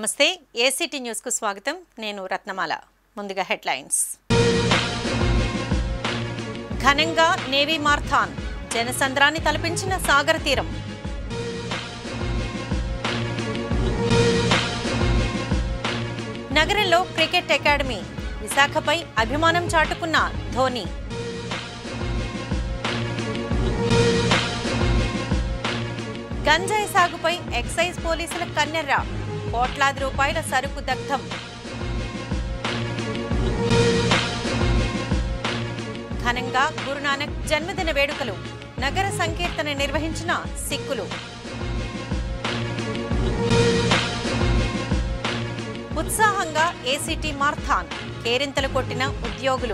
నమస్తే ఏసీటీ న్యూస్కు స్వాగతం నేను రత్నమాల ముందుగా హెడ్లైన్స్ ఘనంగా నేవీ మార్థాన్ జనసంద్రాన్ని తలపించిన సాగర తీరం నగరంలో క్రికెట్ అకాడమీ విశాఖపై అభిమానం చాటుకున్న ధోని గంజాయి సాగుపై ఎక్సైజ్ పోలీసుల కన్నెర్ర కోట్లాది రూపాయల సరుకు దగ్ధం ఘనంగా గురునానక్ జన్మదిన వేడుకలు నగర సంకీర్తన నిర్వహించిన సిక్కులు ఉత్సాహంగా ఏసీటీ మార్థాన్ కేరింతలు కొట్టిన ఉద్యోగులు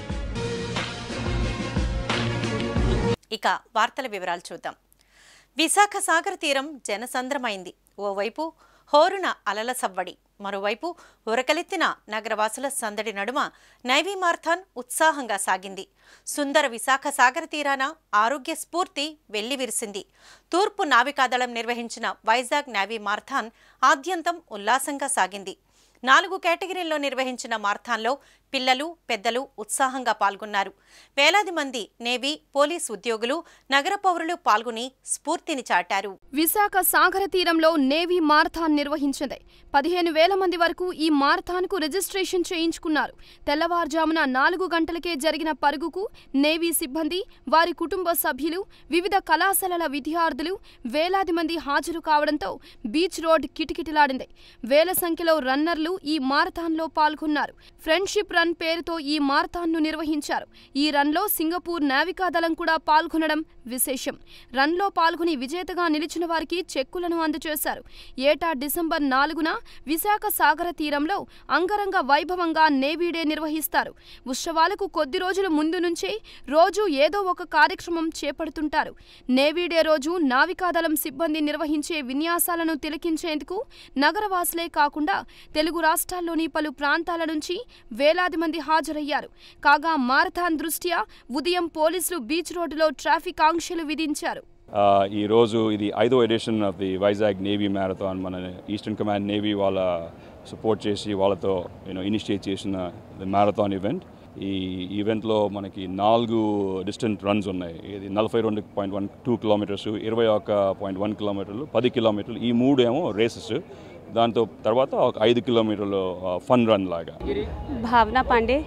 ఇక వార్తల వివరాలు చూద్దాం విశాఖ సాగర తీరం జనసంద్రమైంది ఓవైపు హోరున అలల సవ్వడి మరోవైపు ఉరకలెత్తిన నగరవాసుల సందడి నడుమ నైవీ మార్థాన్ ఉత్సాహంగా సాగింది సుందర విశాఖ సాగర తీరాన ఆరోగ్య స్ఫూర్తి వెల్లివిరిసింది తూర్పు నావికాదళం నిర్వహించిన వైజాగ్ నేవీ మార్థాన్ ఆద్యంతం ఉల్లాసంగా సాగింది నాలుగు కేటగిరీల్లో నిర్వహించిన మార్థాన్లో పిల్లలు పెద్దలు ఉత్సాహంగా పాల్గొన్నారు వేలాది మంది నేవీ పోలీస్ ఉద్యోగులు నగర పౌరులు పాల్గొని స్ఫూర్తిని చాటారు విశాఖ సాగర తీరంలో నేవీ మారథాన్ నిర్వహించింది పదిహేను వేల మంది వరకు ఈ మారథాన్కు రిజిస్ట్రేషన్ చేయించుకున్నారు తెల్లవారుజామున నాలుగు గంటలకే జరిగిన పరుగుకు నేవీ సిబ్బంది వారి కుటుంబ సభ్యులు వివిధ కళాశాలల విద్యార్థులు వేలాది మంది హాజరు కావడంతో బీచ్ రోడ్ కిటకిటలాడింది వేల సంఖ్యలో రన్నర్లు ఈ మారథాన్లో పాల్గొన్నారు ఫ్రెండ్షిప్ రన్ పేరుతో ఈ మారథాన్ను నిర్వహించారు ఈ రన్లో సింగపూర్ నావికాదళం కూడా పాల్గొనడం విశేషం రన్లో పాల్గొని విజేతగా నిలిచిన వారికి చెక్కులను అందజేశారు ఏటా డిసెంబర్ నాలుగున విశాఖ సాగర తీరంలో అంగరంగ వైభవంగా నేవీ డే నిర్వహిస్తారు ఉత్సవాలకు కొద్ది రోజుల ముందు నుంచే రోజు ఏదో ఒక కార్యక్రమం చేపడుతుంటారు నేవీ డే రోజు నావికాదళం సిబ్బంది నిర్వహించే విన్యాసాలను తిలకించేందుకు నగరవాసులే కాకుండా తెలుగు రాష్ట్రాల్లోని పలు ప్రాంతాల నుంచి వేలాది మంది హాజరయ్యారు కాగా మారథాన్ దృష్ట్యా ఉదయం పోలీసులు బీచ్ రోడ్డులో ట్రాఫిక్ ఆంక్షలు విధించారు ఆ, ఈరోజు ఇది ఐదో edition of the Vizag navy marathon మన ఈస్టర్న్ కమాండ్ నేవీ వాళ్ళ సపోర్ట్ చేసి వాళ్ళతో యూనో ఇనిషియేట్ చేసిన ది మ్యారథాన్ ఈవెంట్ ఈ ఈవెంట్లో మనకి నాలుగు డిస్టెంట్ రన్స్ ఉన్నాయి ఇది నలభై రెండు పాయింట్ వన్ టూ కిలోమీటర్స్ ఇరవై ఒక పాయింట్ వన్ కిలోమీటర్లు పది కిలోమీటర్లు ఈ మూడు ఏమో రేసెస్ దాంతో తర్వాత ఒక ఐదు కిలోమీటర్లు ఫన్ రన్ లాగా Bhavana Pandey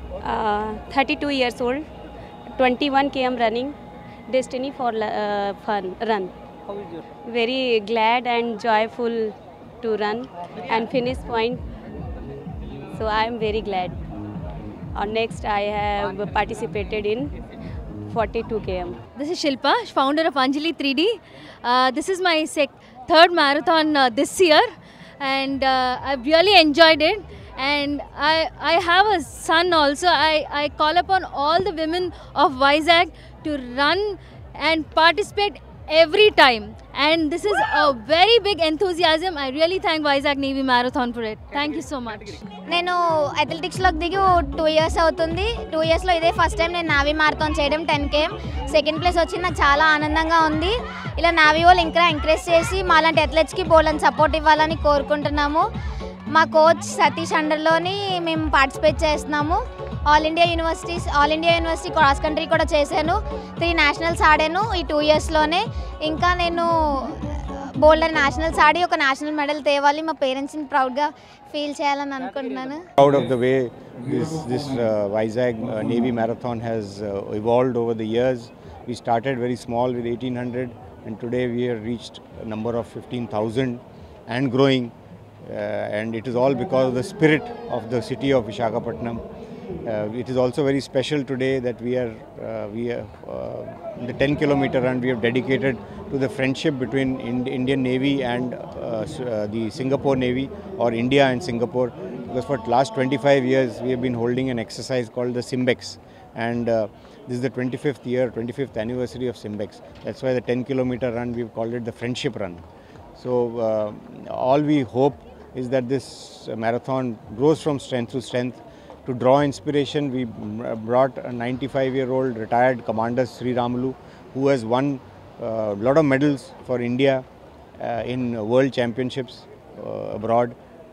thirty two years old twenty one K M running destiny for fun run very glad and joyful to run and finish point so i am very glad uh, next i have participated in 42 km This is Shilpa, founder of Anjali 3D. Uh, this is my sec- third marathon uh, this year, and uh, I've really enjoyed it. And I, I have a son also. I, I call upon all the women of Vizag to run and participate every time. And this is a very big enthusiasm. I really thank Vizag Navy Marathon for it. Thank you so much. నేను అథ్లెటిక్స్లోకి దిగి two years అవుతుంది two ఇయర్స్లో ఇదే first time నేను navy marathon చేయడం ten KM second place వచ్చి నాకు చాలా ఆనందంగా ఉంది ఇలా నావీ వాళ్ళు ఇంకా ఎంకరేజ్ చేసి మాలాంటి అథ్లెట్స్కి బోల్డని సపోర్ట్ ఇవ్వాలని కోరుకుంటున్నాము మా కోచ్ సతీష్ అండర్లోని మేము పార్టిసిపేట్ చేస్తున్నాము all India universities all India university cross country కూడా చేశాను త్రీ నేషనల్స్ ఆడాను ఈ టూ ఇయర్స్లోనే ఇంకా నేను బోల్డర్ నేషనల్స్ ఆడి ఒక నేషనల్ మెడల్ తేవాలి మా పేరెంట్స్ని ప్రౌడ్గా ఫీల్ చేయాలని అనుకుంటున్నాను proud of the way this this uh, Vizag uh, Navy Marathon has uh, evolved over the years. We started very small with 1800, and today we have reached a number of 15,000 and growing. Uh, and it is all because of the spirit of the city of Visakhapatnam. Uh, it is also very special today that we are uh, we are uh, the 10 kilometer run we have dedicated to the friendship between Ind- Indian Navy and uh, s- uh, the Singapore Navy or India and Singapore because for the last 25 years we have been holding an exercise called the Simbex and uh, this is the 25th year 25th anniversary of Simbex that's why the 10 kilometer run we've called it the friendship run so uh, all we hope is that this uh, marathon grows from strength to strength to draw inspiration, we m- brought a 95 year old retired commander Sri Ramulu who has won a lot of medals for India uh, in world championships uh, abroad.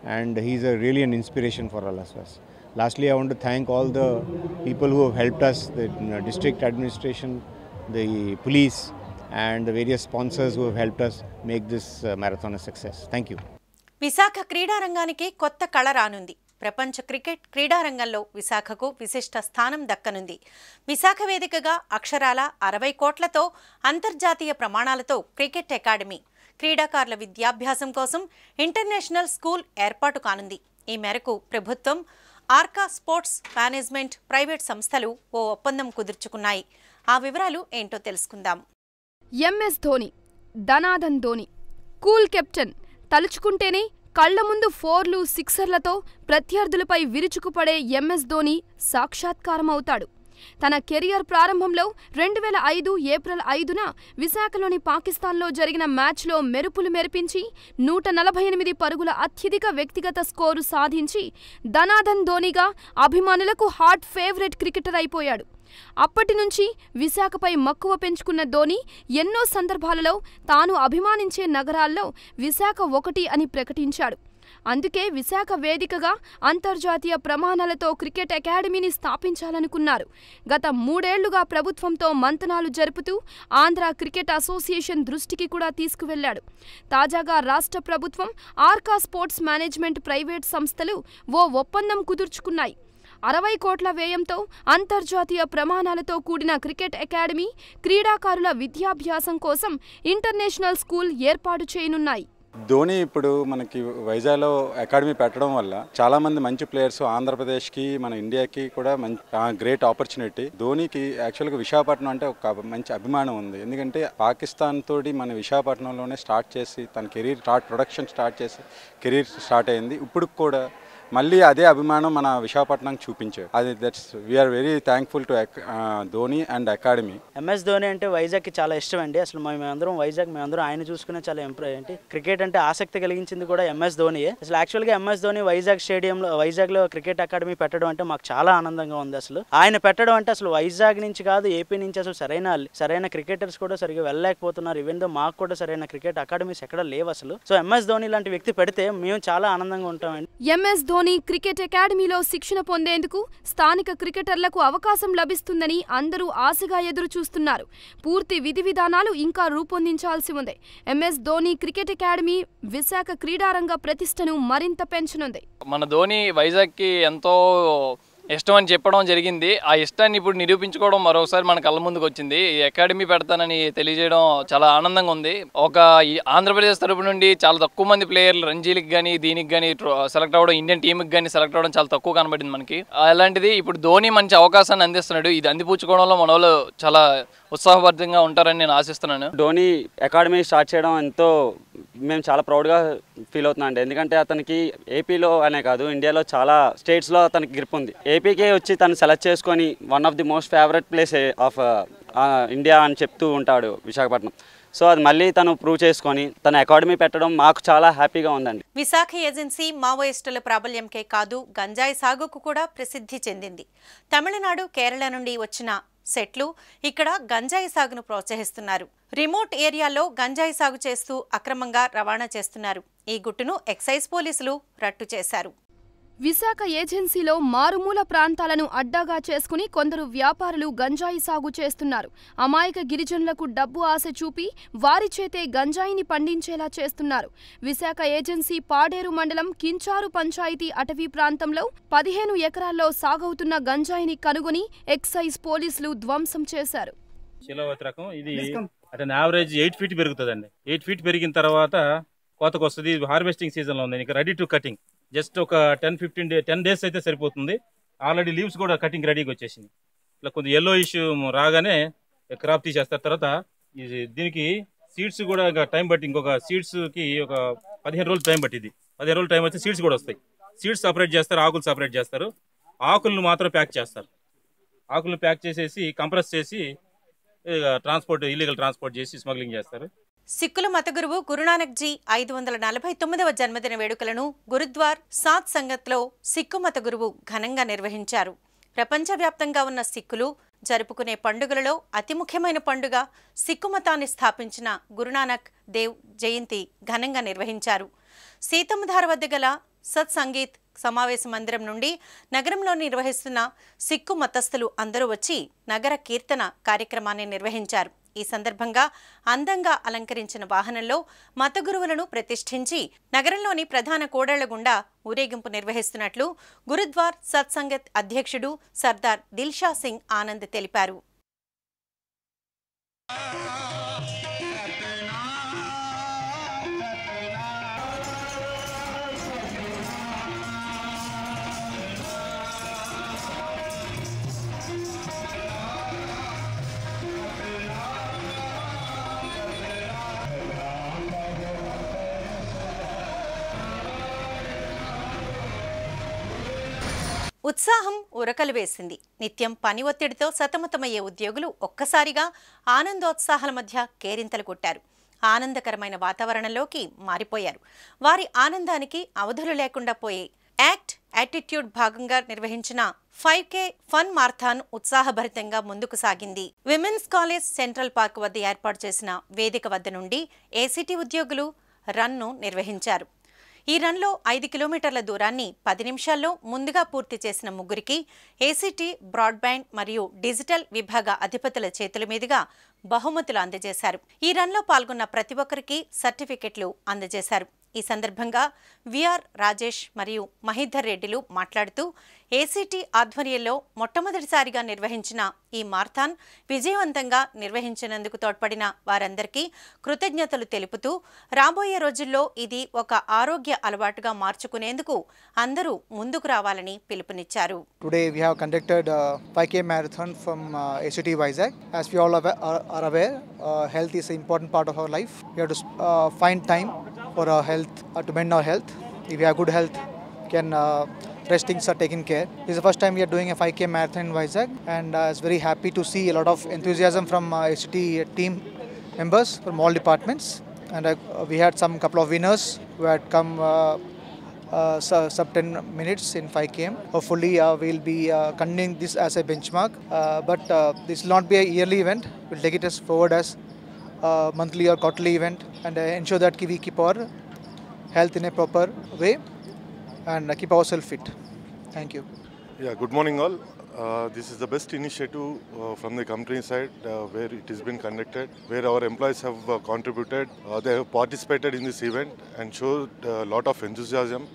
and he's a really an inspiration for all of us. Lastly, I want to thank all the people who have helped us, the you know, district administration, the police, and the various sponsors who have helped us make this uh, marathon a success. Thank you. Visakha క్రీడారంగానికి కొత్త కళ రానుంది ప్రపంచ cricket క్రీడారంగంలో విశాఖకు విశిష్ట స్థానం దక్కనుంది విశాఖ వేదికగా అక్షరాల అరవై కోట్లతో అంతర్జాతీయ ప్రమాణాలతో క్రికెట్ అకాడమీ క్రీడాకారుల విద్యాభ్యాసం కోసం ఇంటర్నేషనల్ స్కూల్ ఏర్పాటు కానుంది ఈ మేరకు ప్రభుత్వం ఆర్కా స్పోర్ట్స్ మేనేజ్మెంట్ ప్రైవేట్ సంస్థలు ఓ ఒప్పందం కుదుర్చుకున్నాయి ఆ వివరాలు ఏంటో తెలుసుకుందాం ఎంఎస్ ధోని ధనాధన్ ధోని కూల్ కెప్టెన్ తలుచుకుంటేనే కళ్ల ముందు ఫోర్లు సిక్సర్లతో ప్రత్యర్థులపై విరుచుకుపడే ఎంఎస్ ధోని సాక్షాత్కారం అవుతాడు తన కెరియర్ ప్రారంభంలో రెండు వేల ఐదు ఏప్రిల్ ఐదున విశాఖలోని పాకిస్తాన్లో జరిగిన మ్యాచ్లో మెరుపులు మెరిపించి నూట నలభై ఎనిమిది పరుగుల అత్యధిక వ్యక్తిగత స్కోరు సాధించి ధనాధన్ ధోనిగా అభిమానులకు హాట్ ఫేవరెట్ క్రికెటర్ అయిపోయాడు అప్పటి నుంచి విశాఖపై మక్కువ పెంచుకున్న ధోని ఎన్నో సందర్భాలలో తాను అభిమానించే నగరాల్లో విశాఖ ఒకటి అని ప్రకటించాడు అందుకే విశాఖ వేదికగా అంతర్జాతీయ ప్రమాణాలతో క్రికెట్ అకాడమీని స్థాపించాలనుకున్నారు గత మూడేళ్లుగా ప్రభుత్వంతో మంతనాలు జరుపుతూ ఆంధ్ర క్రికెట్ అసోసియేషన్ దృష్టికి కూడా తీసుకువెళ్లాడు తాజాగా రాష్ట్ర ప్రభుత్వం ఆర్కా స్పోర్ట్స్ మేనేజ్మెంట్ ప్రైవేట్ సంస్థలు ఓ ఒప్పందం కుదుర్చుకున్నాయి అరవై కోట్ల వ్యయంతో అంతర్జాతీయ ప్రమాణాలతో కూడిన క్రికెట్ అకాడమీ క్రీడాకారుల విద్యాభ్యాసం కోసం ఇంటర్నేషనల్ స్కూల్ ఏర్పాటు చేయనున్నాయి ధోని ఇప్పుడు మనకి వైజాగ్లో అకాడమీ పెట్టడం వల్ల చాలా మంది మంచి ప్లేయర్స్ ఆంధ్రప్రదేశ్కి మన ఇండియాకి కూడా మంచి గ్రేట్ ఆపర్చునిటీ ధోనికి యాక్చువల్గా విశాఖపట్నం అంటే ఒక మంచి అభిమానం ఉంది ఎందుకంటే పాకిస్తాన్ తోటి మన విశాఖపట్నంలోనే స్టార్ట్ చేసి తన కెరీర్ స్టార్ట్ ప్రొడక్షన్ స్టార్ట్ చేసి కెరీర్ స్టార్ట్ అయింది ఇప్పుడు కూడా మళ్ళీ అదే అభిమానం మన విశాఖపట్నం చూపించారు అది that's we are very thankful to Dhoni and academy MS Dhoni అంటే వైజాగ్కి చాలా ఇష్టం అండి అసలు మేము మేమందరం వైజాగ్ మేమందరం ఆయన చూసుకునే చాలా ఇంప్రూ ఏంటి క్రికెట్ అంటే ఆసక్తి కలిగించింది కూడా ఎంఎస్ ధోనియే అసలు యాక్చువల్గా ఎంఎస్ ధోని వైజాగ్ స్టేడియంలో వైజాగ్లో క్రికెట్ అకాడమీ పెట్టడం అంటే మాకు చాలా ఆనందంగా ఉంది అసలు ఆయన పెట్టడం అంటే అసలు వైజాగ్ నుంచి కాదు ఏపీ నుంచి అసలు సరైన సరైన క్రికెటర్స్ కూడా సరిగ్గా వెళ్ళలేకపోతున్నారు ఈవెన్ దో మాకు కూడా సరైన క్రికెట్ అకాడమీస్ ఎక్కడ లేవు అసలు సో ఎంఎస్ ధోని లాంటి వ్యక్తి పెడితే మేము చాలా ఆనందంగా ఉంటామండి ఎంఎస్ ధోని క్రికెట్ అకాడమీలో శిక్షణ పొందేందుకు స్థానిక క్రికెటర్లకు అవకాశం లభిస్తుందని అందరూ ఆశగా ఎదురు చూస్తున్నారు పూర్తి విధి విధానాలు ఇంకా రూపొందించాల్సి ఉంది MS Dhoni cricket academy Visakha క్రీడారంగ ప్రతిష్టను మరింత పెంచనుంది మన ధోని వైజాగ్కి ఎంతో ఇష్టం అని చెప్పడం జరిగింది ఆ ఇష్టాన్ని ఇప్పుడు నిరూపించుకోవడం మరోసారి మన కళ్ళ ముందుకు వచ్చింది ఈ అకాడమీ పెడతానని తెలియజేయడం చాలా ఆనందంగా ఉంది ఒక ఈ ఆంధ్రప్రదేశ్ తరపు నుండి చాలా తక్కువ మంది ప్లేయర్లు రంజీలకు కానీ దీనికి కానీ సెలెక్ట్ అవ్వడం ఇండియన్ టీంకి కానీ సెలెక్ట్ అవ్వడం చాలా తక్కువ కనబడింది మనకి అలాంటిది ఇప్పుడు ధోని మంచి అవకాశాన్ని అందిస్తున్నాడు ఇది అందిపుచ్చుకోవడంలో మన వాళ్ళు చాలా ఉత్సాహబద్ధంగా ఉంటారని నేను ఆశిస్తున్నాను ధోని అకాడమీ స్టార్ట్ చేయడం ఎంతో మేము చాలా ప్రౌడ్గా ఫీల్ అవుతున్నాం అండి ఎందుకంటే అతనికి ఏపీలో అనే కాదు ఇండియాలో చాలా స్టేట్స్లో అతనికి గ్రిప్ ఉంది ఏపీకే వచ్చి తను సెలెక్ట్ చేసుకొని one of the most favourite place of India అని చెప్తూ ఉంటాడు విశాఖపట్నం సో అది మళ్ళీ తను ప్రూవ్ చేసుకొని తన అకాడమీ పెట్టడం మాకు చాలా హ్యాపీగా ఉందండి విశాఖ ఏజెన్సీ మావోయిస్టుల ప్రాబల్యంకే కాదు గంజాయి సాగుకు కూడా ప్రసిద్ధి చెందింది తమిళనాడు కేరళ నుండి వచ్చిన సెట్లు ఇక్కడ గంజాయి సాగును ప్రోత్సహిస్తున్నారు రిమోట్ ఏరియాల్లో గంజాయి సాగు చేస్తూ అక్రమంగా రవాణా చేస్తున్నారు ఈ గుట్టును ఎక్సైజ్ పోలీసులు రట్టు చేశారు విశాఖ ఏజెన్సీలో మారుమూల ప్రాంతాలను అడ్డాగా చేసుకుని కొందరు వ్యాపారులు గంజాయి సాగు చేస్తున్నారు అమాయక గిరిజనులకు డబ్బు ఆశ చూపి వారి చేతే గంజాయిని పండించేలా చేస్తున్నారు విశాఖ ఏజెన్సీ పాడేరు మండలం కించారు పంచాయతీ అటవీ ప్రాంతంలో పదిహేను ఎకరాల్లో సాగవుతున్న గంజాయిని కనుగొని ఎక్సైజ్ పోలీసులు ధ్వంసం చేశారు శిలావతి రకం ఇది అతని యావరేజ్ ఎయిట్ ఫీట్ పెరుగుతుందండి ఎయిట్ ఫీట్ పెరిగిన తర్వాత కోతకు వస్తుంది ఇది హార్వెస్టింగ్ సీజన్ లో ఉంది ఇంకా రెడీ టు కటింగ్ జస్ట్ ఒక ten fifteen day ten days అయితే సరిపోతుంది ఆల్రెడీ లీవ్స్ కూడా కటింగ్ రెడీగా వచ్చేసింది ఇట్లా కొంచెం ఎల్లో ఇష్యూ రాగానే క్రాప్ తీసేస్తారు తర్వాత ఇది దీనికి సీడ్స్ కూడా ఇంకా టైం బట్టి ఇంకొక సీడ్స్ కి ఒక పదిహేను రోజులు టైం పట్టింది పదిహేను రోజులు టైం వచ్చి సీడ్స్ కూడా వస్తాయి సీడ్స్ సపరేట్ చేస్తారు ఆకులు సపరేట్ చేస్తారు ఆకులను మాత్రం ప్యాక్ చేస్తారు ఆకులను ప్యాక్ చేసేసి కంప్రెస్ చేసి ట్రాన్స్పోర్ట్ ఇల్లీగల్ ట్రాన్స్పోర్ట్ చేసి స్మగ్లింగ్ చేస్తారు సిక్కుల మత గురువు గురునానక్ జీ ఐదు వందల నలభై తొమ్మిదవ జన్మదిన వేడుకలను గురుద్వార్ సాత్ సంగత్లో సిక్కు మత గురువు ఘనంగా నిర్వహించారు ప్రపంచవ్యాప్తంగా ఉన్న సిక్కులు జరుపుకునే పండుగలలో అతి ముఖ్యమైన పండుగ సిక్కు మతాన్ని స్థాపించిన గురునానక్ దేవ్ జయంతి ఘనంగా నిర్వహించారు సీతమ్మధార వద్ద గల సత్ సంగీత్ సమావేశ మందిరం నుండి నగరంలో నిర్వహిస్తున్న సిక్కు మతస్థులు అందరూ వచ్చి నగర కీర్తన కార్యక్రమాన్ని నిర్వహించారు ఈ సందర్భంగా అందంగా అలంకరించిన వాహనంలో మత గురువులను ప్రతిష్ఠించి నగరంలోని ప్రధాన కూడళ్ల గుండా ఊరేగింపు నిర్వహిస్తున్నట్లు గురుద్వార్ సత్సంగత్ అధ్యక్షుడు సర్దార్ దిల్షా సింగ్ ఆనంద్ తెలిపారు ఉత్సాహం ఉరకలు వేసింది నిత్యం పని ఒత్తిడితో సతమతమయ్యే ఉద్యోగులు ఒక్కసారిగా ఆనందోత్సాహాల మధ్య కేరింతలు కొట్టారు ఆనందకరమైన వాతావరణంలోకి మారిపోయారు వారి ఆనందానికి అవధులు లేకుండా పోయాయి యాక్ట్ యాటిట్యూడ్ భాగంగా నిర్వహించిన ఫైవ్ కే ఫన్ మార్థాన్ ఉత్సాహభరితంగా ముందుకు సాగింది విమెన్స్ కాలేజ్ సెంట్రల్ పార్క్ వద్ద ఏర్పాటు చేసిన వేదిక వద్ద నుండి ఏసీటీ ఉద్యోగులు రన్ను నిర్వహించారు ఈ రన్లో ఐదు కిలోమీటర్ల దూరాన్ని పది నిమిషాల్లో ముందుగా పూర్తి చేసిన ముగ్గురికి ఏసీటీ బ్రాడ్బ్యాండ్ మరియు డిజిటల్ విభాగ అధిపతుల చేతుల మీదుగా బహుమతులు అందజేశారు ఈ రన్లో పాల్గొన్న ప్రతి ఒక్కరికి సర్టిఫికెట్లు అందజేశారు ఈ సందర్భంగా విఆర్ రాజేష్ మరియు మహీధర్ రెడ్డిలు మాట్లాడుతూ ఏసీటీ ఆధ్వర్యంలో మొట్టమొదటిసారిగా నిర్వహించిన ఈ మార్థాన్ విజయవంతంగా నిర్వహించినందుకు తోడ్పడిన వారందరికీ కృతజ్ఞతలు తెలుపుతూ రాబోయే రోజుల్లో ఇది ఒక ఆరోగ్య అలవాటుగా మార్చుకునేందుకు అందరూ ముందుకు రావాలని పిలుపునిచ్చారు Today we have conducted a 5K marathon from uh, ACT Vizag. As we all ava- are, are aware, uh, health is an important part of our life. We have to uh, find time for our health, uh, to mend our health. If we have good health, we can uh, rest things are taken care. This is the first time we are doing a 5K marathon in Vizag, and uh, I was very happy to see a lot of enthusiasm from uh, ACT team members from all departments. And uh, we had some couple of winners who had come. Uh, uh, su- sub 10 minutes in 5 km. Hopefully, uh, we'll be uh, continuing this as a benchmark. Uh, but uh, this will not be a yearly event. We'll take it as forward as uh, monthly or quarterly event and uh, ensure that we keep our health in a proper way and uh, keep ourselves fit. Thank you. Yeah, good morning all. Uh, this is the best initiative uh, from the company side uh, where it has been conducted, where our employees have uh, contributed. Uh, they have participated in this event and showed a lot of enthusiasm.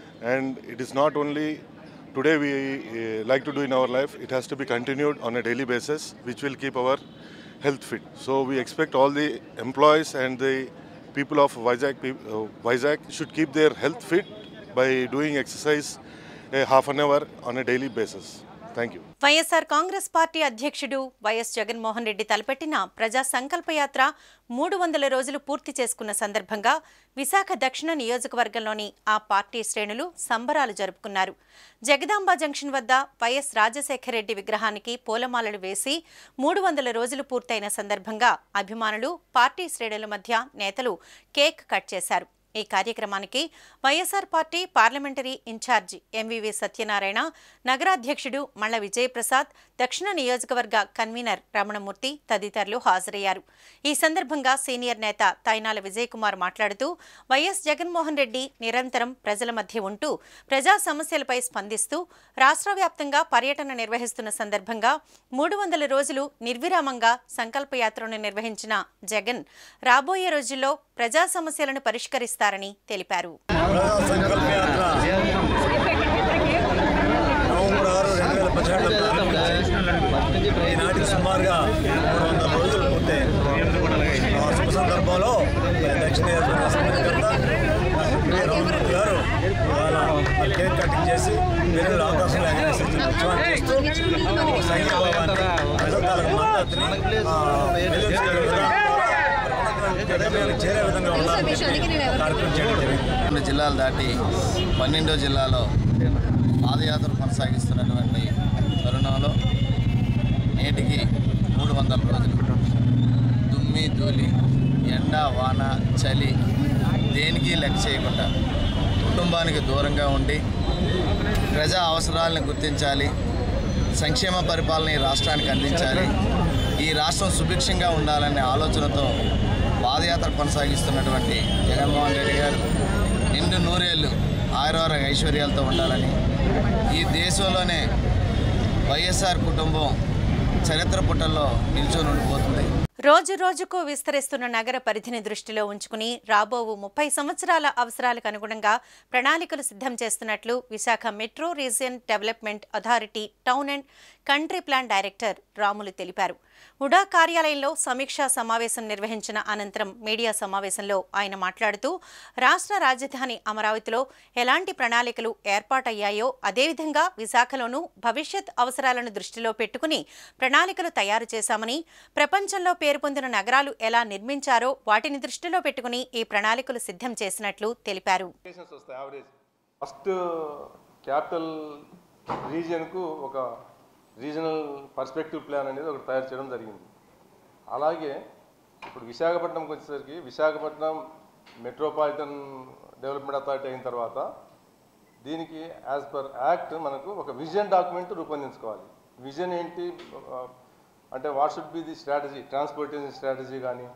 And it is not only today we uh, like to do in our life, it has to be continued on a daily basis, which will keep our health fit. So we expect all the employees and the people of Vizag, peop- uh, Vizag should keep their health fit by doing exercise a half an hour on a daily basis. Thank you. YSR Congress party అధ్యక్షుడు వైఎస్ జగన్మోహన్ రెడ్డి తలపెట్టిన ప్రజా సంకల్ప యాత్ర మూడు వందల రోజులు పూర్తి చేసుకున్న సందర్భంగా విశాఖ దక్షిణ నియోజకవర్గంలోని ఆ పార్టీ శ్రేణులు సంబరాలు జరుపుకున్నారు జగదాంబ జంక్షన్ వద్ద వైఎస్ రాజశేఖర రెడ్డి విగ్రహానికి పూలమాలలు వేసి మూడు వందల రోజులు పూర్తయిన సందర్భంగా అభిమానులు పార్టీ శ్రేణుల మధ్య నేతలు కేక్ కట్ చేశారు ఈ కార్యక్రమానికి YSR party parliamentary incharge MVV Satyanarayana నగరాధ్యక్షుడు మల్ల విజయప్రసాద్ దక్షిణ నియోజకవర్గ కన్వీనర్ రమణమూర్తి తదితరులు హాజరయ్యారు ఈ సందర్భంగా సీనియర్ నేత తైనాల విజయకుమార్ మాట్లాడుతూ వైఎస్ జగన్మోహన్ రెడ్డి నిరంతరం ప్రజల మధ్య ఉంటూ ప్రజా సమస్యలపై స్పందిస్తూ రాష్ట్ర వ్యాప్తంగా పర్యటన నిర్వహిస్తున్న సందర్భంగా మూడు వందల రోజులు నిర్విరామంగా సంకల్పయాత్రను నిర్వహించిన జగన్ రాబోయే రోజుల్లో ప్రజా సమస్యలను పరిష్కరిస్తారని తెలిపారు నవంబర్ ఆరు రెండు వేల పదిహేడులో ప్రారంభించి ఈనాటికి సుమారుగా మూడు వందల రోజులు పూర్తయ్యాయి ఆ శుభ సందర్భంలో మరి దక్షిణ నియోజకవర్గ సమన్వయకర్త శ్రీ రామమూర్తి గారు ఇవాళ మరి కేక్ కటింగ్ చేసి వేరే అవకాశం ఎగరేసి ఉత్సవాన్ని చేస్తూ సంఘీభావాన్ని ప్రజల తాలూకు మద్దతుని ఆ, వెలువరించే విధానం ద్వారా చేరే విధంగా ఉండాలని చెప్పి కార్యక్రమం చేయడం జరిగింది రెండు జిల్లాలు దాటి పన్నెండో జిల్లాలో పాదయాత్ర కొనసాగిస్తున్నటువంటి తరుణంలో నేటికి మూడు వందల రోజులు దుమ్మి ధూళి ఎండ వాన చలి దేనికి లెక్క చేయకుండా కుటుంబానికి దూరంగా ఉండి ప్రజా అవసరాలను గుర్తించాలి సంక్షేమ పరిపాలన ఈ రాష్ట్రానికి అందించాలి ఈ రాష్ట్రం సుభిక్షంగా ఉండాలనే ఆలోచనతో పాదయాత్ర కొనసాగిస్తున్నటువంటి జగన్మోహన్ రెడ్డి గారు నిండు నూరేళ్ళు ఆయురారోగ్య ఐశ్వర్యాలతో ఉండాలని ఈ దేశంలోనే వైఎస్ఆర్ కుటుంబం చరిత్ర పుటల్లో నిల్చొని ఉండిపోతుంది రోజు రోజుకు విస్తరిస్తున్న నగర పరిధిని దృష్టిలో ఉంచుకుని రాబోవు ముప్పై సంవత్సరాల అవసరాలకు అనుగుణంగా ప్రణాళికలు సిద్ధం చేస్తున్నట్లు Visakha metro region development authority town and country plan director Ramulu తెలిపారు ఉడా కార్యాలయంలో సమీక్షా సమావేశం నిర్వహించిన అనంతరం మీడియా సమావేశంలో ఆయన మాట్లాడుతూ రాష్ట్ర రాజధాని అమరావతిలో ఎలాంటి ప్రణాళికలు ఏర్పాటయ్యాయో అదేవిధంగా విశాఖలోనూ భవిష్యత్ అవసరాలను దృష్టిలో పెట్టుకుని ప్రణాళికలు తయారు చేశామని ప్రపంచంలో పేరు పొందిన నగరాలు ఎలా నిర్మించారో వాటిని దృష్టిలో పెట్టుకుని ఈ ప్రణాళికలు సిద్ధం చేసినట్లు తెలిపారు లొకేషన్స్ వస్తాయి యావరేజ్ ఫస్ట్ క్యాపిటల్ రీజియన్కు ఒక రీజనల్ పర్స్పెక్టివ్ ప్లాన్ అనేది ఒకటి తయారు చేయడం జరిగింది అలాగే ఇప్పుడు విశాఖపట్నంకి వచ్చేసరికి విశాఖపట్నం మెట్రోపాలిటన్ డెవలప్మెంట్ అథారిటీ అయిన తర్వాత దీనికి యాజ్ పర్ యాక్ట్ మనకు ఒక విజన్ డాక్యుమెంట్ రూపొందించుకోవాలి విజన్ ఏంటి ఆ, అంటే what should be the strategy transportation strategy కానీ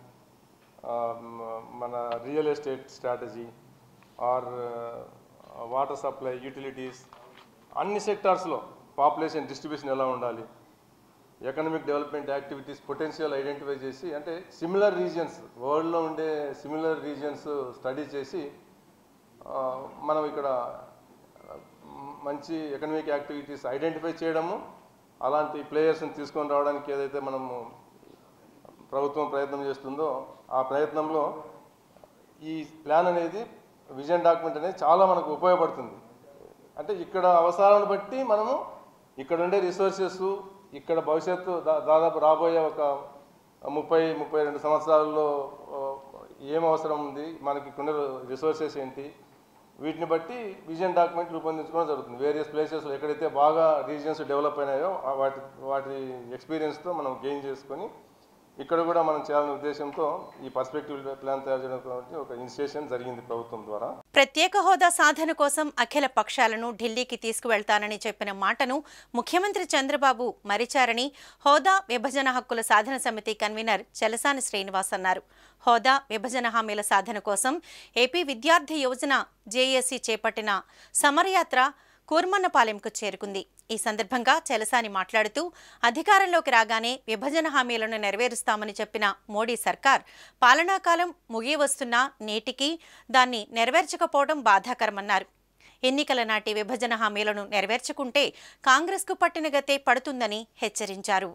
మన real estate strategy or water supply utilities అన్ని సెక్టార్స్లో పాపులేషన్ డిస్ట్రిబ్యూషన్ ఎలా ఉండాలి economic development activities potential identify చేసి అంటే సిమిలర్ రీజియన్స్ వరల్డ్లో ఉండే సిమిలర్ రీజియన్స్ స్టడీ చేసి ఆ, మనం ఇక్కడ ఆ, మంచి ఎకనామిక్ యాక్టివిటీస్ ఐడెంటిఫై చేయడము అలాంటి ప్లేయర్స్ని తీసుకొని రావడానికి ఏదైతే మనము ప్రభుత్వం ప్రయత్నం చేస్తుందో ఆ ప్రయత్నంలో ఈ ప్లాన్ అనేది విజన్ డాక్యుమెంట్ అనేది చాలా మనకు ఉపయోగపడుతుంది అంటే ఇక్కడ అవసరాలను బట్టి మనము ఇక్కడ ఉండే రిసోర్సెస్ ఇక్కడ భవిష్యత్తు దా- దాదాపు రాబోయే ఒక ముప్పై ముప్పై రెండు సంవత్సరాల్లో ఆ, ఏం అవసరం ఉంది మనకి ఇక్కడ ఉండే రిసోర్సెస్ ఏంటి వీటిని బట్టి విజన్ డాక్యుమెంట్ రూపొందించుకోవడం జరుగుతుంది వేరియస్ ప్లేసెస్లో ఎక్కడైతే బాగా రీజియన్స్ డెవలప్ అయినాయో ఆ వాటి వాటి ఎక్స్పీరియన్స్తో మనం గెయిన్ చేసుకొని ఇక్కడ కూడా మనం చేయాలనే ఉద్దేశంతో ఈ పర్స్పెక్టివ్ ప్లాన్ తయారు చేయడం ఒక ఇనిషియేషన్ జరిగింది ప్రభుత్వం ద్వారా ప్రత్యేక హోదా సాధన కోసం అఖిల పక్షాలను ఢిల్లీకి తీసుకువెళ్తానని చెప్పిన మాటను ముఖ్యమంత్రి చంద్రబాబు మరిచారని హోదా విభజన హక్కుల సాధన సమితి కన్వీనర్ చలసాని శ్రీనివాస్ అన్నారు హోదా విభజన హామీల సాధన కోసం ఏపీ విద్యార్థి యోజన జేఏసీ చేపట్టిన సమరయాత్ర కూర్మన్నపాలెంకు చేరుకుంది ఈ సందర్భంగా చెలసాని మాట్లాడుతూ అధికారంలోకి రాగానే విభజన హామీలను నెరవేరుస్తామని చెప్పిన మోడీ సర్కార్ పాలనాకాలం ముగి వస్తున్నా నేటికి దాన్ని నెరవేర్చకపోవడం బాధాకరమన్నారు ఎన్నికల నాటి విభజన హామీలను నెరవేర్చుకుంటే కాంగ్రెస్కు పట్టిన గతే పడుతుందని హెచ్చరించారు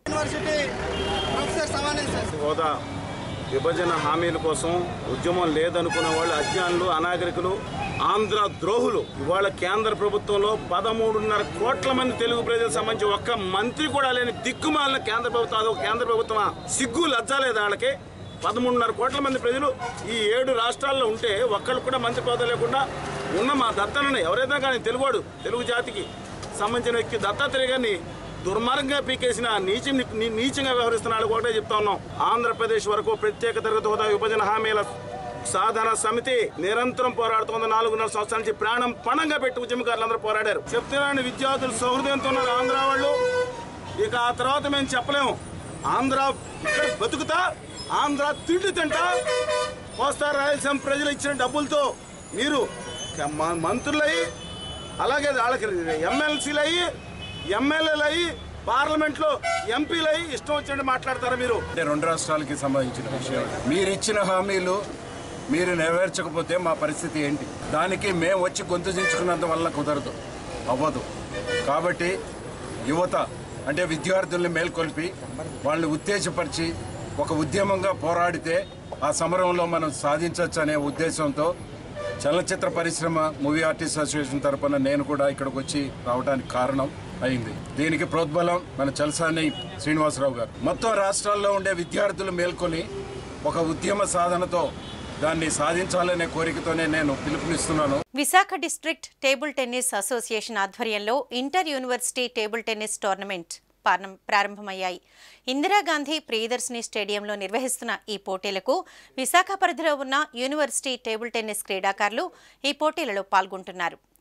హోదా విభజన హామీల కోసం ఉద్యమం లేదనుకున్న వాళ్ళు అజ్ఞానులు అనాగరికులు ఆంధ్ర ద్రోహులు ఇవాళ కేంద్ర ప్రభుత్వంలో పదమూడున్నర కోట్ల మంది తెలుగు ప్రజలకు సంబంధించి ఒక్క మంత్రి కూడా లేని దిక్కుమాలిన కేంద్ర ప్రభుత్వం అదొక కేంద్ర ప్రభుత్వమా సిగ్గు లజ్జలేదు వాళ్ళకి పదమూడున్నర కోట్ల మంది ప్రజలు ఈ ఏడు రాష్ట్రాల్లో ఉంటే ఒక్కళ్ళు కూడా మంత్రి పదవి లేకుండా ఉన్న మా దత్తనని ఎవరైనా కానీ తెలుగువాడు తెలుగు జాతికి సంబంధించిన వ్యక్తి దత్తాత్రేయ గారిని దుర్మార్గంగా పీకేసిన నీచి నీ- నీచంగా వ్యవహరిస్తున్న వాళ్ళకి ఒకటే చెప్తా ఉన్నాం ఆంధ్రప్రదేశ్ వరకు ప్రత్యేక తరగతి హోదా విభజన హామీల సాధన సమితి నిరంతరం పోరాడుతోంది నాలుగున్నర సంవత్సరాల నుంచి ప్రాణం పణంగా పెట్టి ఉద్యమకారులందరూ పోరాడారు చెప్తున్నాను విద్యార్థులు సౌహృదయంతో ఉన్నారు ఆంధ్ర వాళ్ళు ఇక ఆ తర్వాత మేము చెప్పలేము ఆంధ్ర ఇక్కడ బతుకుతా ఆంధ్ర తిండి తింటా కోస్తా రాయలసీమ ప్రజలు ఇచ్చిన డబ్బులతో మీరు మ- మంత్రులయ్యి అలాగే వాళ్ళకి ఎమ్మెల్సీలు అయ్యి ఎమ్మెల్యేలు అయ్యి పార్లమెంట్లో ఎంపీలు అయ్యి ఇష్టం వచ్చినట్టు మాట్లాడతారా మీరు అంటే రెండు రాష్ట్రాలకి సంబంధించిన విషయం మీరు ఇచ్చిన హామీలు మీరు నెరవేర్చకపోతే మా పరిస్థితి ఏంటి దానికి మేము వచ్చి గొంతు దించుకున్నంత వల్ల కుదరదు అవ్వదు కాబట్టి యువత అంటే విద్యార్థుల్ని మేల్కొల్పి వాళ్ళని ఉత్తేజపరిచి ఒక ఉద్యమంగా పోరాడితే ఆ సమరంలో మనం సాధించవచ్చు అనే ఉద్దేశంతో చలనచిత్ర పరిశ్రమ మూవీ ఆర్టిస్ట్ అసోసియేషన్ తరపున నేను కూడా ఇక్కడికి వచ్చి రావడానికి కారణం అయింది దీనికి ప్రోద్బలం మన చలసాని శ్రీనివాసరావు గారు మొత్తం రాష్ట్రాల్లో ఉండే విద్యార్థులు మేల్కొని ఒక ఉద్యమ సాధనతో దాన్ని సాధించాలనే కోరికతోనే నేను పిలుపునిస్తున్నాను Visakha district table tennis association ఆధ్వర్యంలో inter university table tennis tournament పార్నం- ప్రారంభమయ్యాయి ఇందిరాగాంధీ ప్రియదర్శిని స్టేడియంలో నిర్వహిస్తున్న ఈ పోటీలకు విశాఖ పరిధిలో ఉన్న యూనివర్సిటీ టేబుల్ టెన్నిస్ క్రీడాకారులు ఈ పోటీలలో పాల్గొంటున్నారు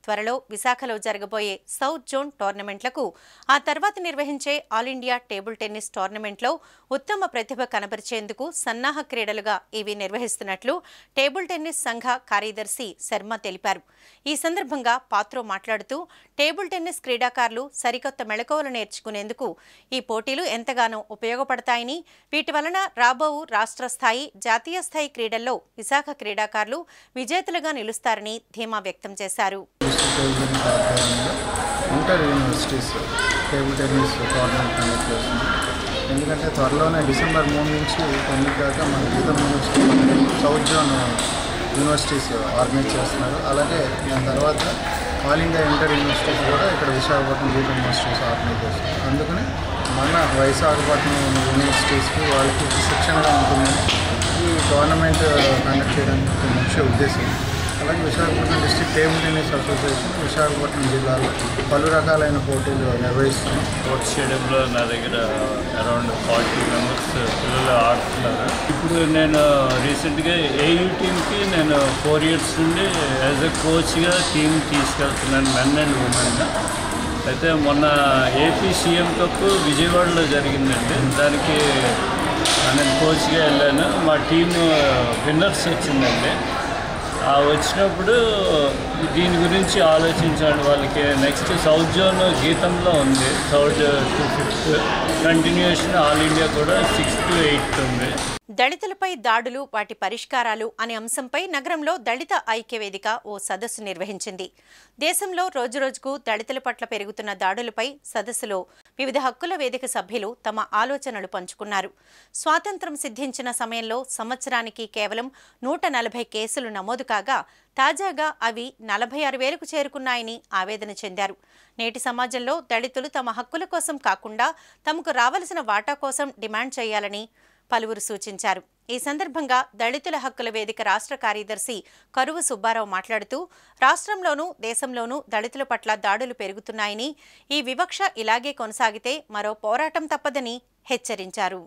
త్వరలో విశాఖలో జరగబోయే సౌత్ జోన్ టోర్నమెంట్లకు ఆ తర్వాత నిర్వహించే ఆల్ ఇండియా టేబుల్ టెన్నిస్ టోర్నమెంట్లో ఉత్తమ ప్రతిభ కనబరిచేందుకు సన్నాహ క్రీడలుగా ఇవి నిర్వహిస్తున్నట్లు టేబుల్ టెన్నిస్ సంఘ కార్యదర్శి శర్మ తెలిపారు ఈ సందర్భంగా పాత్రో మాట్లాడుతూ టేబుల్ టెన్నిస్ క్రీడాకారులు సరికొత్త మెళకువలు నేర్చుకునేందుకు ఈ పోటీలు ఎంతగానో ఉపయోగపడతాయని వీటి వలన రాబోవు రాష్ట్ర స్థాయి జాతీయ స్థాయి క్రీడల్లో విశాఖ క్రీడాకారులు విజేతలుగా నిలుస్తారని ధీమా వ్యక్తం చేశారు inter universities table tennis tournament conduct చేస్తుంది ఎందుకంటే త్వరలోనే డిసెంబర్ మూడు నుంచి తొమ్మిది దాకా మన Gitam university south zone universities organise చేస్తున్నారు అలాగే దాని తర్వాత ఆల్ ఇండియా ఇంటర్ యూనివర్సిటీస్ కూడా ఇక్కడ విశాఖపట్నం గీతం యూనివర్సిటీస్ ఆర్గనైజ్ చేస్తున్నారు అందుకని మన విశాఖపట్నం యూనివర్సిటీస్కి వాళ్ళకి శిక్షణగా ఉంటుందని ఈ టోర్నమెంట్ కండక్ట్ చేయడానికి ముఖ్య ఉద్దేశం అలాగే Visakhapatnam district table tennis association Visakhapatnam జిల్లాలో పలు రకాలైన పోటీలు నిర్వహిస్తున్నాం స్పోర్ట్స్ స్టేడియంలో నా దగ్గర అరౌండ్ ఫార్టీ మెంబర్స్ పిల్లలు ఆడుతున్నారు ఇప్పుడు నేను రీసెంట్గా ఏయూ టీమ్కి నేను ఫోర్ ఇయర్స్ నుండి యాజ్ ఎ కోచ్గా టీం తీసుకెళ్తున్నాను మెన్ అండ్ ఉమెన్ అయితే మొన్న ఏపీ సీఎం కప్ విజయవాడలో జరిగిందండి దానికి నేను కోచ్గా వెళ్ళాను మా టీం విన్నర్స్ వచ్చిందండి ఆ వచ్చినప్పుడు దీని గురించి ఆలోచించాడు వాళ్ళకి నెక్స్ట్ సౌత్ జోన్ గీతంలో ఉంది south to fifth continuation all India కూడా సిక్స్త్ టు ఎయిత్ ఉంది దళితులపై దాడులు వాటి పరిష్కారాలు అనే అంశంపై నగరంలో దళిత ఐక్య వేదిక ఓ సదస్సు నిర్వహించింది దేశంలో రోజురోజుకు దళితుల పట్ల పెరుగుతున్న దాడులపై సదస్సులో వివిధ హక్కుల వేదిక సభ్యులు తమ ఆలోచనలు పంచుకున్నారు స్వాతంత్రం సిద్ధించిన సమయంలో సంవత్సరానికి కేవలం నూట నలభై కేసులు నమోదు కాగా తాజాగా అవి నలభై ఆరు వేలకు చేరుకున్నాయని ఆవేదన చెందారు నేటి సమాజంలో దళితులు తమ హక్కుల కోసం కాకుండా తమకు రావలసిన వాటా కోసం డిమాండ్ చేయాలని పలువురు సూచించారు ఈ సందర్భంగా దళితుల హక్కుల వేదిక రాష్ట్ర కార్యదర్శి కరువు సుబ్బారావు మాట్లాడుతూ రాష్ట్రంలోనూ దేశంలోనూ దళితుల పట్ల దాడులు పెరుగుతున్నాయని ఈ వివక్ష ఇలాగే కొనసాగితే మరో పోరాటం తప్పదని హెచ్చరించారు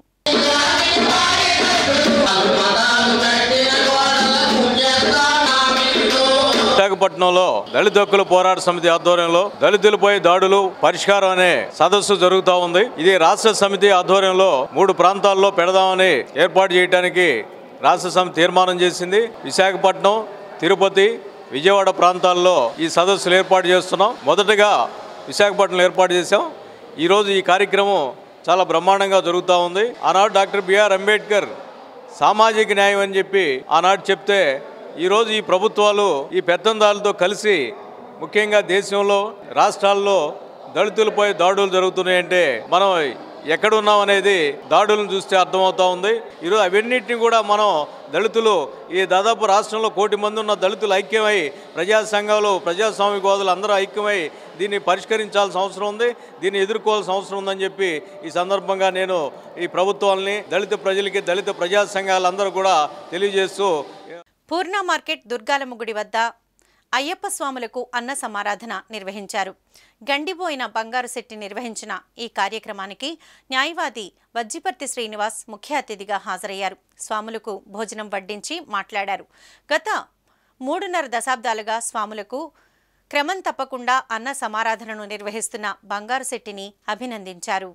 విశాఖపట్నంలో దళిత హక్కుల పోరాట సమితి ఆధ్వర్యంలో దళితులపై దాడులు పరిష్కారం అనే సదస్సు జరుగుతూ ఉంది ఇది రాష్ట్ర సమితి ఆధ్వర్యంలో మూడు ప్రాంతాల్లో పెడదామని ఏర్పాటు చేయడానికి రాష్ట్ర సమితి తీర్మానం చేసింది విశాఖపట్నం తిరుపతి విజయవాడ ప్రాంతాల్లో ఈ సదస్సులు ఏర్పాటు చేస్తున్నాం మొదటగా విశాఖపట్నంలో ఏర్పాటు చేశాం ఈరోజు ఈ కార్యక్రమం చాలా బ్రహ్మాండంగా జరుగుతూ ఉంది ఆనాడు డాక్టర్ బిఆర్ అంబేద్కర్ సామాజిక న్యాయం అని చెప్పి ఆనాడు చెప్తే ఈరోజు ఈ ప్రభుత్వాలు ఈ పెత్తందారులతో కలిసి ముఖ్యంగా దేశంలో రాష్ట్రాల్లో దళితులపై దాడులు జరుగుతున్నాయంటే మనం ఎక్కడున్నాం అనేది దాడులను చూస్తే అర్థమవుతా ఉంది ఈరోజు అవన్నిటిని కూడా మనం దళితులు ఈ దాదాపు రాష్ట్రంలో కోటి మంది ఉన్న దళితులు ఐక్యమై ప్రజా సంఘాలు ప్రజాస్వామికవాదులు అందరూ ఐక్యమై దీన్ని పరిష్కరించాల్సిన అవసరం ఉంది దీన్ని ఎదుర్కోవాల్సిన అవసరం ఉందని చెప్పి ఈ సందర్భంగా నేను ఈ ప్రభుత్వాలని దళిత ప్రజలకి దళిత ప్రజా సంఘాలందరూ కూడా తెలియజేస్తూ పూర్ణ మార్కెట్ దుర్గాలమ్మ గుడి వద్ద అయ్యప్ప స్వాములకు అన్న సమారాధన నిర్వహించారు గండిబోయిన బంగారు శెట్టి నిర్వహించిన ఈ కార్యక్రమానికి న్యాయవాది వజ్జిపర్తి శ్రీనివాస్ ముఖ్య అతిథిగా హాజరయ్యారు స్వాములకు భోజనం వడ్డించి మాట్లాడారు గత మూడున్నర దశాబ్దాలుగా స్వాములకు క్రమం తప్పకుండా అన్న సమారాధనను నిర్వహిస్తున్న బంగారు శెట్టిని అభినందించారు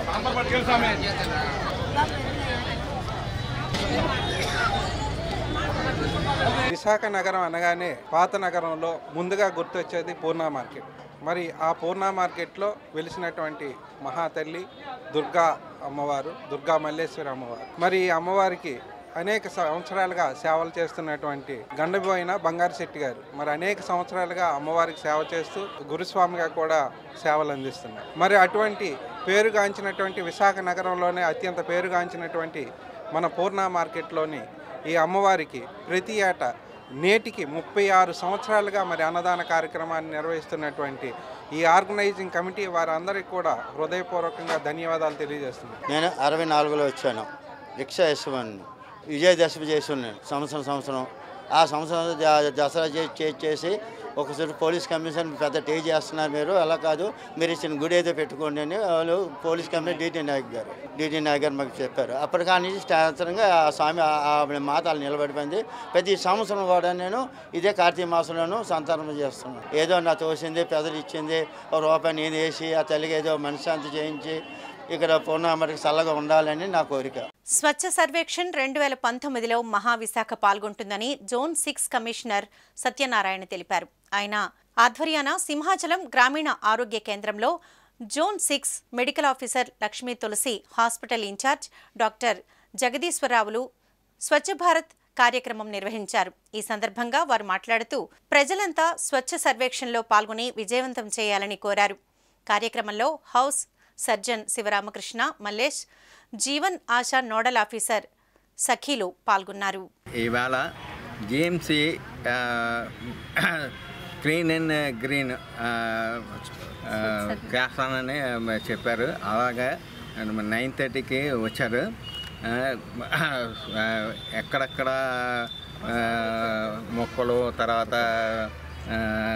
విశాఖ నగరం అనగానే పాత నగరంలో ముందుగా గుర్తొచ్చేది పూర్ణ మార్కెట్ మరి ఆ పూర్ణ మార్కెట్లో వెలిసినటువంటి మహాతల్లి దుర్గా అమ్మవారు దుర్గా మల్లేశ్వరి అమ్మవారు మరి ఈ అమ్మవారికి అనేక సంవత్సరాలుగా సేవలు చేస్తున్నటువంటి గండబోయిన బంగారు శెట్టి గారు మరి అనేక సంవత్సరాలుగా అమ్మవారికి సేవ చేస్తూ గురుస్వామిగా కూడా సేవలు అందిస్తున్నారు మరి అటువంటి పేరుగాంచినటువంటి విశాఖ నగరంలోనే అత్యంత పేరుగాంచినటువంటి మన పూర్ణ మార్కెట్లోని ఈ అమ్మవారికి ప్రతి ఏటా నేటికి ముప్పై ఆరు సంవత్సరాలుగా మరి అన్నదాన కార్యక్రమాన్ని నిర్వహిస్తున్నటువంటి ఈ ఆర్గనైజింగ్ కమిటీ వారందరికీ కూడా హృదయపూర్వకంగా ధన్యవాదాలు తెలియజేస్తున్నాను నేను అరవై నాలుగులో వచ్చాను రిక్షా యశ్వన్ని విజయదశమి చేసి ఉన్నాను సంవత్సరం సంవత్సరం ఆ సంవత్సరం ద- దసరా చే- చే- చేసి ఒకసారి పోలీస్ కమిషన్ పెద్ద టే చేస్తున్నారు మీరు అలా కాదు మీరు ఇచ్చిన గుడి ఏదో పెట్టుకోండి అని వాళ్ళు పోలీస్ కమిషనర్ డిటి నాయక్ గారు డిటి నాయక్ గారు మాకు చెప్పారు అప్పటి కానీ శాస్త్రంగా ఆ స్వామి ఆ- ఆ మాత అలా నిలబడిపోయింది ప్రతి సంవత్సరం కూడా నేను ఇదే కార్తీక మాసంలోనూ సంతానం చేస్తున్నాను ఏదో నా తోసింది పెదలు ఇచ్చింది ఒక రూపాయి నేను వేసి ఆ తల్లికి ఏదో మనశ్శాంతి చేయించి ఇక్కడ పూర్ణామరికి చల్లగా ఉండాలని నా కోరిక స్వచ్ఛ సర్వేక్షణ్ రెండు వేల పంతొమ్మిదిలో మహావిశాఖ పాల్గొంటుందని జోన్ సిక్స్ కమిషనర్ సత్యనారాయణ తెలిపారు ఆయన ఆధ్వర్యాన సింహాచలం గ్రామీణ ఆరోగ్య కేంద్రంలో zone six medical officer Lakshmi Tulasi hospital incharge doctor జగదీశ్వరరావులు స్వచ్ఛ భారత్ కార్యక్రమం నిర్వహించారు ఈ సందర్భంగా వారు మాట్లాడుతూ ప్రజలంతా స్వచ్ఛ సర్వేక్షణలో పాల్గొని విజయవంతం చేయాలని కోరారు కార్యక్రమంలో house surgeon Sivaramakrishna Mallesh Jeevan Asha nodal officer సఖీలు పాల్గొన్నారు ఇవాళ జిఎంసి క్లీన్ అండ్ గ్రీన్ చేస్తానని చెప్పారు అలాగా నైన్ థర్టీకి వచ్చారు ఆ, ఆ, ఎక్కడెక్కడ ఆ, మొక్కలు తర్వాత ఆ,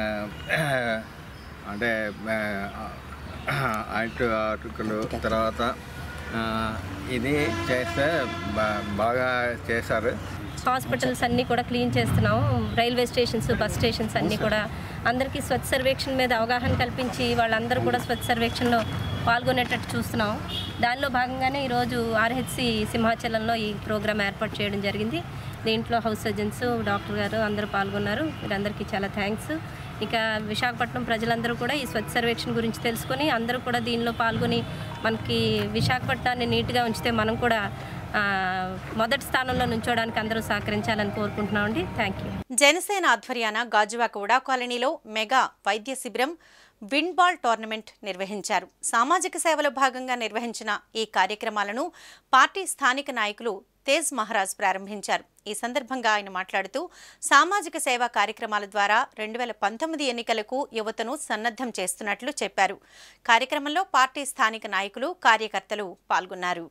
అంటే ఆ, అటు అటుకులు తర్వాత ఆ, ఇది చేస్తే బా- బాగా చేశారు హాస్పిటల్స్ అన్నీ కూడా క్లీన్ చేస్తున్నాం రైల్వే స్టేషన్స్ బస్ స్టేషన్స్ అన్నీ కూడా అందరికీ స్వచ్ఛ సర్వేక్షణ మీద అవగాహన కల్పించి వాళ్ళందరూ కూడా స్వచ్ఛ సర్వేక్షణలో పాల్గొనేటట్టు చూస్తున్నాం దానిలో భాగంగానే ఈరోజు ఆర్హెచ్సి సింహాచలంలో ఈ ప్రోగ్రామ్ ఏర్పాటు చేయడం జరిగింది దీంట్లో హౌస్ సర్జన్స్ డాక్టర్ గారు అందరూ పాల్గొన్నారు వీరందరికీ చాలా థ్యాంక్స్ ఇక విశాఖపట్నం ప్రజలందరూ కూడా ఈ స్వచ్ఛ సర్వేక్షణ గురించి తెలుసుకొని అందరూ కూడా దీనిలో పాల్గొని మనకి విశాఖపట్నాన్ని నీట్గా ఉంచితే మనం కూడా ఆ, మొదటి స్థానంలో నుంచోడానికి అందరూ సహకరించాలని కోరుకుంటున్నామండి థ్యాంక్ యూ జనసేన ఆధ్వర్యాన గాజువాక ఉడా కాలనీలో మెగా వైద్య శిబిరం విన్ బాల్ టోర్నమెంట్ నిర్వహించారు సామాజిక సేవలో భాగంగా నిర్వహించిన ఈ కార్యక్రమాలను పార్టీ స్థానిక నాయకులు తేజ్ మహారాజ్ ప్రారంభించారు ఈ సందర్భంగా ఆయన మాట్లాడుతూ సామాజిక సేవా కార్యక్రమాల ద్వారా రెండు వేల పంతొమ్మిది ఎన్నికలకు యువతను సన్నద్ధం చేస్తున్నట్లు చెప్పారు కార్యక్రమంలో పార్టీ స్థానిక నాయకులు కార్యకర్తలు పాల్గొన్నారు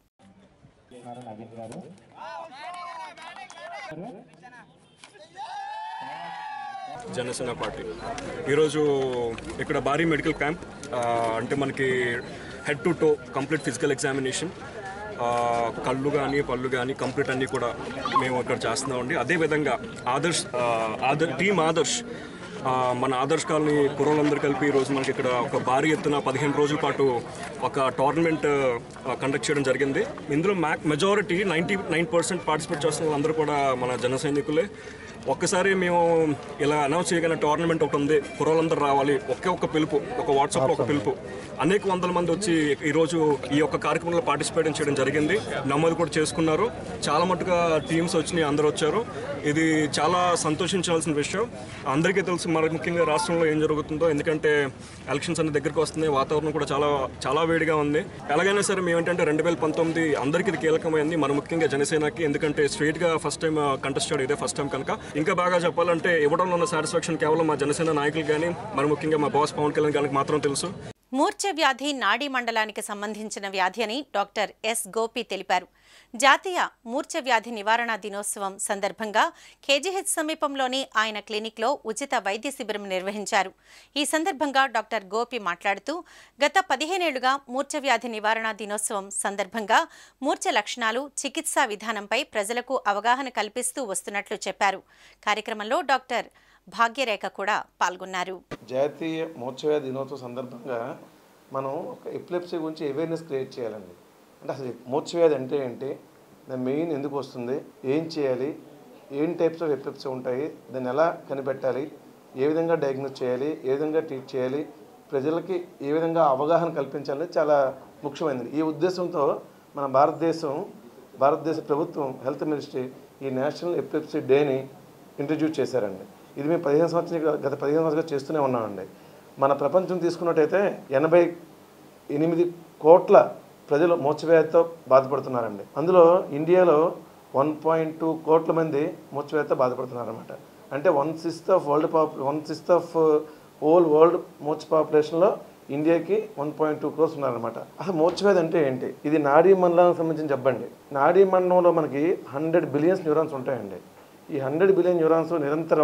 జనసేన పార్టీ ఈరోజు ఇక్కడ భారీ మెడికల్ క్యాంప్ ఆ, అంటే మనకి head to toe complete physical examination ఆ, కళ్ళు కానీ పళ్ళు కానీ కంప్లీట్ అన్నీ కూడా మేము ఇక్కడ చేస్తున్నామండి అదేవిధంగా ఆదర్శ్ ఆ, ఆదర్ టీమ్ ఆదర్శ్ ఆ, మన ఆదర్శ్ కాలనీ కుర్రోళ్ళందరూ కలిపి ఈరోజు మనకి ఇక్కడ ఒక భారీ ఎత్తున పదిహేను రోజుల పాటు ఒక టోర్నమెంట్ కండక్ట్ చేయడం జరిగింది ఇందులో మ్యాక్ majority ninety nine percent participate చేస్తున్న వాళ్ళందరూ కూడా మన జన సైనికులే ఒక్కసారి మేము ఇలా అనౌన్స్ చేయగలిగిన టోర్నమెంట్ ఒకటి ఉంది కుర్రోళ్ళందరూ రావాలి ఒకే ఒక్క పిలుపు ఒక వాట్సాప్లో ఒక పిలుపు అనేక వందల మంది వచ్చి ఈరోజు ఈ యొక్క కార్యక్రమంలో పార్టిసిపేట్ చేయడం జరిగింది నమోదు కూడా చేసుకున్నారు చాలా మటుగా టీమ్స్ వచ్చినాయి అందరూ వచ్చారు ఇది చాలా సంతోషించాల్సిన విషయం అందరికీ తెలుసు మరి ముఖ్యంగా రాష్ట్రంలో ఏం జరుగుతుందో ఎందుకంటే ఎలక్షన్స్ అనే దగ్గరికి వస్తున్నాయి వాతావరణం కూడా చాలా చాలా వేడిగా ఉంది ఎలాగైనా సరే మేము ఏంటంటే రెండు వేల పంతొమ్మిది అందరికీ ఇది కీలకమైంది మన ముఖ్యంగా జనసేనకి ఎందుకంటే స్ట్రైట్గా ఫస్ట్ టైం కంటెస్ట్ చేయడం ఇదే ఫస్ట్ టైం కనుక ఇంకా బాగా చెప్పాలంటే ఇవ్వడంలో ఉన్న సాటిస్ఫాక్షన్ కేవలం మా జనసేన నాయకులు కానీ మరి ముఖ్యంగా మా బాస్ పవన్ కళ్యాణ్ గారికి మాత్రం తెలుసు మూర్ఛ వ్యాధి నాడీ మండలానికి సంబంధించిన వ్యాధి అని డాక్టర్ ఎస్ గోపి తెలిపారు జాతీయ మూర్ఛ వ్యాధి నివారణ దినోత్సవం సందర్భంగా కేజీహెచ్ సమీపంలోని ఆయన క్లినిక్లో ఉచిత వైద్య శిబిరం నిర్వహించారు ఈ సందర్భంగా డాక్టర్ గోపి మాట్లాడుతూ గత పదిహేనేళ్లుగా మూర్ఛ వ్యాధి నివారణ దినోత్సవం సందర్భంగా మూర్ఛ లక్షణాలు చికిత్సా విధానంపై ప్రజలకు అవగాహన కల్పిస్తూ వస్తున్నట్లు చెప్పారు కార్యక్రమంలో డాక్టర్ భాగ్యరేఖ కూడా పాల్గొన్నారు జాతీయ మూర్ఛవ్యాధి దినోత్సవం సందర్భంగా మనం ఒక ఎపిలెప్సీ గురించి అవేర్నెస్ క్రియేట్ చేయాలండి అంటే అసలు మూర్ఛవ్యాధి అంటే ఏంటి దాని మెయిన్ ఎందుకు వస్తుంది ఏం చేయాలి ఏం టైప్స్ ఆఫ్ ఎపిలెప్సీ ఉంటాయి దాన్ని ఎలా కనిపెట్టాలి ఏ విధంగా డయాగ్నోస్ చేయాలి ఏ విధంగా ట్రీట్ చేయాలి ప్రజలకి ఏ విధంగా అవగాహన కల్పించాలి చాలా ముఖ్యమైనది ఈ ఉద్దేశంతో మన భారతదేశం భారతదేశ ప్రభుత్వం హెల్త్ మినిస్ట్రీ ఈ నేషనల్ ఎపిలెప్సీ డేని ఇంట్రడ్యూస్ చేశారండి ఇది మేము పదిహేను సంవత్సరాలు గత పదిహేను సంవత్సరాలు చేస్తూనే ఉన్నామండి మన ప్రపంచం తీసుకున్నట్టయితే ఎనభై ఎనిమిది కోట్ల ప్రజలు మూర్ఛవ్యాధితో బాధపడుతున్నారండి అందులో ఇండియాలో వన్ పాయింట్ టూ కోట్ల మంది మూర్ఛవ్యాధితో బాధపడుతున్నారన్నమాట అంటే వన్ సిక్స్త్ ఆఫ్ వరల్డ్ పాపు one sixth of all world మూర్ఛ పాపులేషన్లో ఇండియాకి వన్ పాయింట్ టూ క్రోర్స్ ఉన్నారనమాట అసలు మూర్ఛవ్యాధి అంటే ఏంటి ఇది నాడీ మండలానికి సంబంధించిన చెప్పండి నాడీ మండలంలో మనకి హండ్రెడ్ బిలియన్స్ న్యూరాన్స్ ఉంటాయండి ఈ హండ్రెడ్ బిలియన్ న్యూరాన్స్ నిరంతరం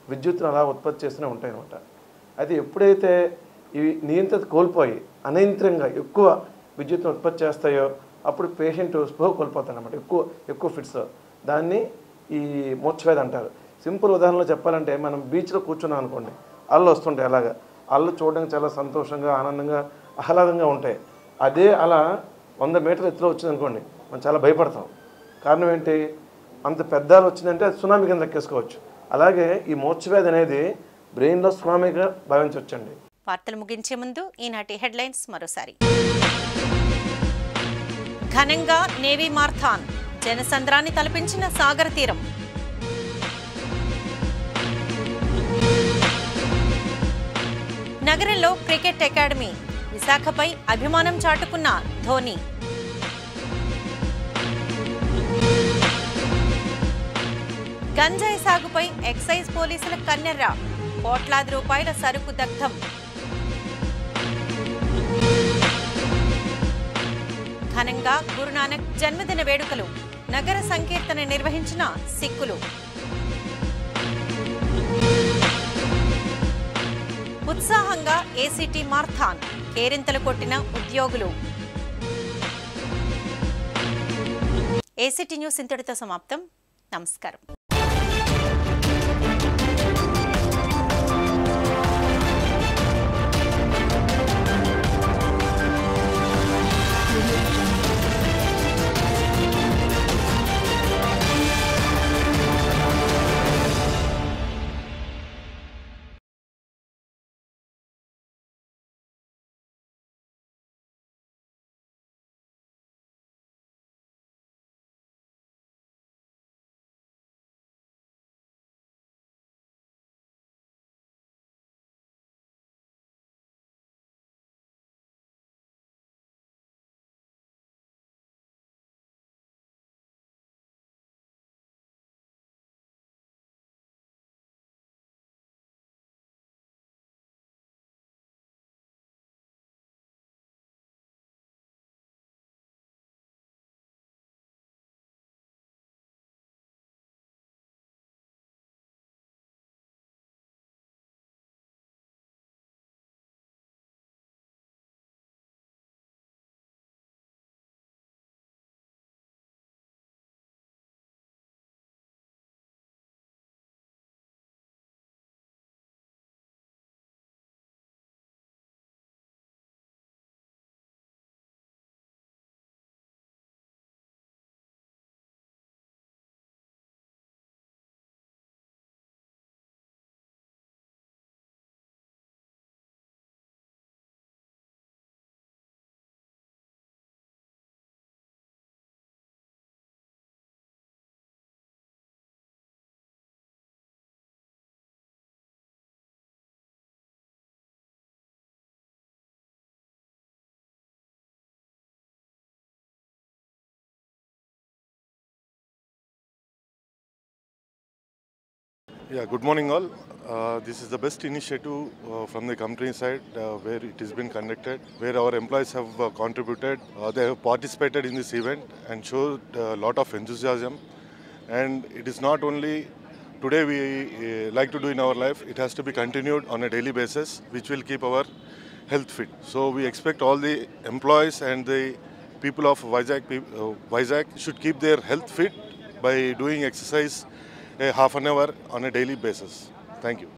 విద్యుత్తును అలా ఉత్పత్తి చేస్తూనే ఉంటాయి అనమాట అయితే ఎప్పుడైతే ఇవి నియంత్రణ కోల్పోయి అనియంత్రంగా ఎక్కువ విద్యుత్తును ఉత్పత్తి చేస్తాయో అప్పుడు పేషెంట్ స్పృహ కోల్పోతాడు అనమాట ఎక్కువ ఎక్కువ ఫిట్స్ దాన్ని ఈ మూర్ఛవ్యాధి అంటారు సింపుల్ ఉదాహరణలో చెప్పాలంటే మనం బీచ్లో కూర్చున్నాం అనుకోండి అల్లు వస్తుంటాయి అలాగా అల్లు చూడడానికి చాలా సంతోషంగా ఆనందంగా ఆహ్లాదంగా ఉంటాయి అదే అలా వంద మీటర్ల ఎత్తులో వచ్చిందనుకోండి మనం చాలా భయపడతాం కారణం ఏంటి అంత పెద్ద అల వచ్చిందంటే అది సునామీ కింద లెక్కేసుకోవచ్చు అలాగే ఈ మూర్ఛవ్యాధి అనేది బ్రెయిన్లో సునామీగా భావించవచ్చండి వార్తలు ముగించే ముందు ఈనాటి హెడ్లైన్స్ మరోసారి ఘనంగా నేవీ మార్థాన్ జనసంద్రాన్ని తలపించిన సాగర తీరం నగరంలో క్రికెట్ అకాడమీ విశాఖపై అభిమానం చాటుకున్న ధోని గంజాయి సాగుపై ఎక్సైజ్ పోలీసుల కన్నెర్ర కోట్లాది రూపాయల సరుకు దగ్ధం ఘనంగా గురునానక్ జన్మదిన వేడుకలు నగర సంకీర్తన నిర్వహించిన సిక్కులు ఉత్సాహంగా ఏసీటీ మార్థాన్ కేరింతలు కొట్టిన ఉద్యోగులు ఏసీటీ న్యూస్ ఇంతటితో సమాప్తం నమస్కారం Yeah, good morning all. Uh, this is the best initiative uh, from the company side uh, where it has been conducted, where our employees have uh, contributed. Uh, they have participated in this event and showed a lot of enthusiasm. And it is not only today we uh, like to do in our life, it has to be continued on a daily basis, which will keep our health fit. So we expect all the employees and the people of Vizag, peop- uh, Vizag should keep their health fit by doing exercise a half an hour on a daily basis. Thank you.